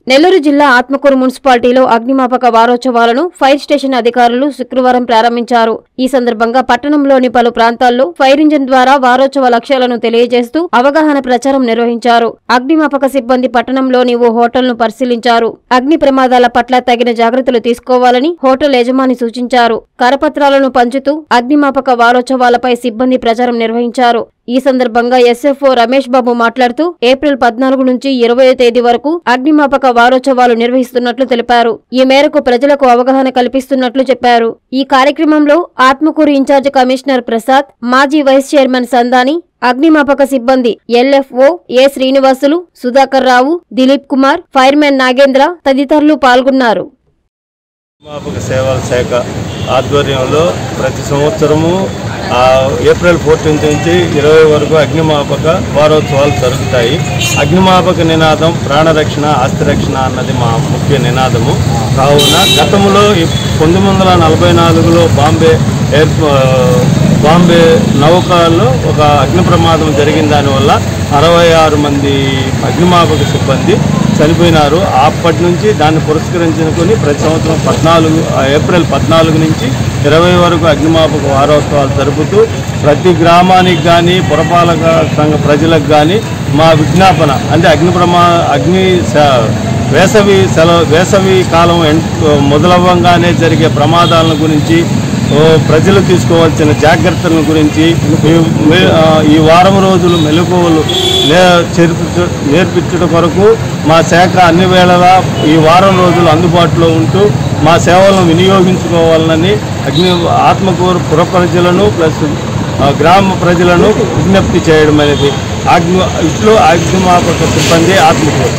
నెల్లూరు జిల్లా ఆత్మకూరు మున్సిపాలిటీలో అగ్నిమాపక వారోత్సవాలను ఫైర్ స్టేషన్ అధికారులు శుక్రవారం ప్రారంభించారు ఈ సందర్భంగా పట్టణంలోని పలు ప్రాంతాల్లో ఫైర్ ఇంజిన్ ద్వారా వారోత్సవ లక్ష్యాలను తెలియజేస్తూ అవగాహన ప్రచారం నిర్వహించారు అగ్నిమాపక సిబ్బంది పట్టణంలోని ఓ హోటల్ను పరిశీలించారు అగ్ని ప్రమాదాల పట్ల తగిన జాగ్రత్తలు తీసుకోవాలని హోటల్ యజమాని సూచించారు కరపత్రాలను పంచుతూ అగ్నిమాపక వారోత్సవాలపై సిబ్బంది ప్రచారం నిర్వహించారు ఈ సందర్భంగా ఎస్ఎఫ్ఓ రమేష్ బాబు మాట్లాడుతూ ఏప్రిల్ పద్నాలుగు నుంచి ఇరవై తేదీ వరకు అగ్నిమాపక వారోత్సవాలు నిర్వహిస్తున్నట్లు తెలిపారు ఈ మేరకు ప్రజలకు అవగాహన కల్పిస్తున్నట్లు చెప్పారు ఈ కార్యక్రమంలో ఆత్మకూరు ఇన్ఛార్జ్ కమిషనర్ ప్రసాద్ మాజీ వైస్ చైర్మన్ సందాని అగ్నిమాపక సిబ్బంది LFO A Srinivasulu Sudhakar Rao Dilip Kumar fireman Nagendra తదితరులు పాల్గొన్నారు అగ్నిమాపక సేవల శాఖ ఆధ్వర్యంలో ప్రతి సంవత్సరము ఆ, ఏప్రిల్ ఫోర్టీన్త్ నుంచి ఇరవై వరకు అగ్నిమాపక వారోత్సవాలు జరుగుతాయి అగ్నిమాపక నినాదం ప్రాణరక్షణ ఆస్తిరక్షణ అన్నది మా ముఖ్య నినాదము కావున గతంలో ఈ పంతొమ్మిది వందల నలభై నాలుగులో బాంబే ఎయిర్ బాంబే నౌకల్లో ఒక అగ్ని ప్రమాదం జరిగిన దానివల్ల అరవై ఆరు మంది అగ్నిమాపక సిబ్బంది చనిపోయినారు అప్పటి నుంచి దాన్ని పురస్కరించుకొని ప్రతి సంవత్సరం పద్నాలుగు ఆ, ఏప్రిల్ పద్నాలుగు నుంచి ఇరవై వరకు అగ్నిమాపక వారోత్సవాలు జరుపుతూ ప్రతి గ్రామానికి కానీ పురపాలక సంఘ ప్రజలకు కానీ మా విజ్ఞాపన అంటే అగ్ని ప్రమా అగ్ని శ- వేసవి సెలవు వేసవి కాలం ఎన్- మొదలవ్వంగానే జరిగే ప్రమాదాల గురించి ఓ ప్రజలు తీసుకోవాల్సిన జాగ్రత్తల గురించి ఈ- మె- ఆ, ఈ వారం రోజులు మెలకువలు నే చేర్పించ నేర్పించడం కొరకు మా శాఖ అన్ని వేళలా ఈ వారం రోజులు అందుబాటులో ఉంటూ మా సేవలను వినియోగించుకోవాలని అగ్ని ఆత్మకూరు పుర ప్రజలను ప్లస్ ఆ, గ్రామ ప్రజలను విజ్ఞప్తి చేయడం అనేది అగ్ని ఇట్లు అగ్నిమాపక సిబ్బంది ఆత్మకూరు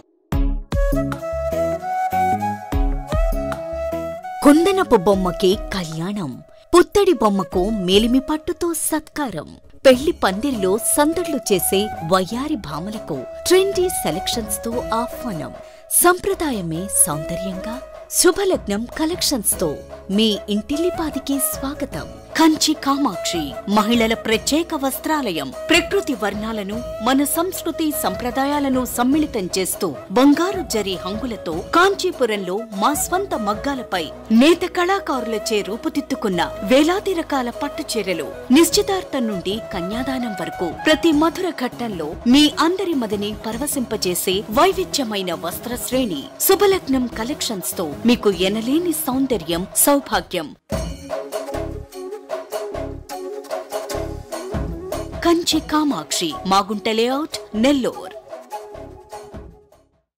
కుందనపు బొమ్మకి కళ్యాణం పుత్తడి బొమ్మకు మేలిమి పట్టుతో సత్కారం పెళ్లి పందిరిలో సందడ్లు చేసే వయ్యారి భామలకు ట్రెండీ సెలక్షన్స్ తో ఆహ్వానం సంప్రదాయమే సౌందర్యంగా శుభలగ్నం కలెక్షన్స్ తో మీ ఇంటిల్లిపాదికి స్వాగతం కంచి కామాక్షి మహిళల ప్రత్యేక వస్త్రాలయం ప్రకృతి వర్ణాలను మన సంస్కృతి సంప్రదాయాలను సమ్మిళితం చేస్తూ బంగారు జరి హంగులతో కాంచీపురంలో మా స్వంత మగ్గాలపై నేత కళాకారులచే రూపుదిద్దుకున్న వేలాది రకాల పట్టు చీరలు నిశ్చితార్థం నుండి కన్యాదానం వరకు ప్రతి మధుర ఘట్టంలో మీ అందరి మదిని పరవశింపజేసే వైవిధ్యమైన వస్త్ర శ్రేణి శుభలగ్నం కలెక్షన్స్ తో మీకు ఎనలేని సౌందర్యం సౌభాగ్యం కంచి కామాక్షి మాగుంట లేఅవుట్ నెల్లూర్